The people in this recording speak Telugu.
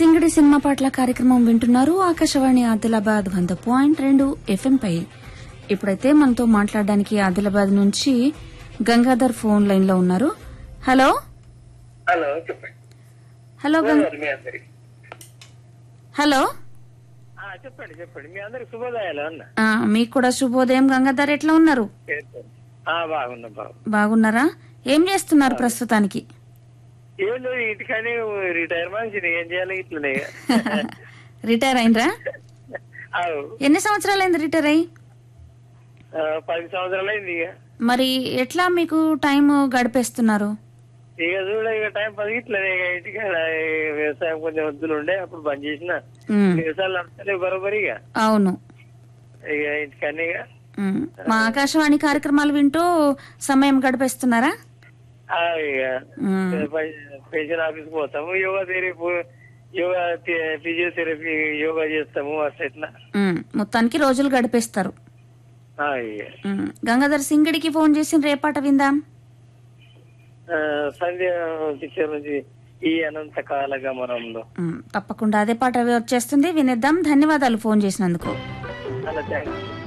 సింగడి సినిమా పాటల కార్యక్రమం వింటున్నారు ఆకాశవాణి ఆదిలాబాద్ వంద పాయింట్ రెండు ఎఫ్ఎం పై ఇప్పుడైతే మనతో మాట్లాడడానికి ఆదిలాబాద్ నుంచి గంగాధర్ ఫోన్ లైన్ లో ఉన్నారు హలో హలో చెప్పండి హలో గంగ- శుభోదయాలు మీ అందరికి హలో ఆ, చెప్పండి చెప్పండి మీ అందరికి శుభోదయాలు అన్న ఆ, మీకు కూడా శుభోదయం గంగాధర్ ఎట్లా ఉన్నారు ఆ, బాగున్నా బాగు బాగున్నారా ఏం చేస్తున్నారు ప్రస్తుతానికి ఏం లేదు ఇంటికని రిటైర్ మనిషిని ఏం చేయాలి ఇట్లనే రిటైర్ అయినరా అవు. ఎన్ని సంవత్సరాలైంది రిటైర్ అయ్యి ఆ, పది సంవత్సరాలు అయింది ఇక మరి ఎట్లా మీకు టైం గడిపేస్తున్నారు ఇక చూడ ఇక టైం పది ఇట్లనే ఇక ఇంటికాడ ఈ వ్యవసాయం కొంచెం వద్దులు ఉండే అప్పుడు బంద్ చేసిన ఉమ్, వ్యవసాయాలు నడుస్తలేవు బరోబరి ఇక అవును ఇక ఇంటికని ఇక ఉమ్, మా ఆకాశవాణి కార్యక్రమాలు వింటూ సమయం గడిపేస్తున్నారా ఆ, ఇక ఉమ్, పెన్షన్ ఆఫీస్ పోతాము యోగా థెరపీ యోగా థె- ఫిజియోథెరపీ యోగా చేస్తాము అట్లా ఇట్లా ఉమ్, మొత్తానికి రోజులు గడిపేస్తారు ఆ, ఇక ఉమ్, గంగాధర్ సింగడికి ఫోన్ చేసిన రేపాట విందాం ఆ, సంధ్య పిక్చర్ నుంచి ఈ అనంత కాల గమనంలో ఉమ్, తప్పకుండా అదే పాట వచ్చేస్తుంది వినేద్దాం ధన్యవాదాలు ఫోన్ చేసినందుకు అలా థ్యాంక్స్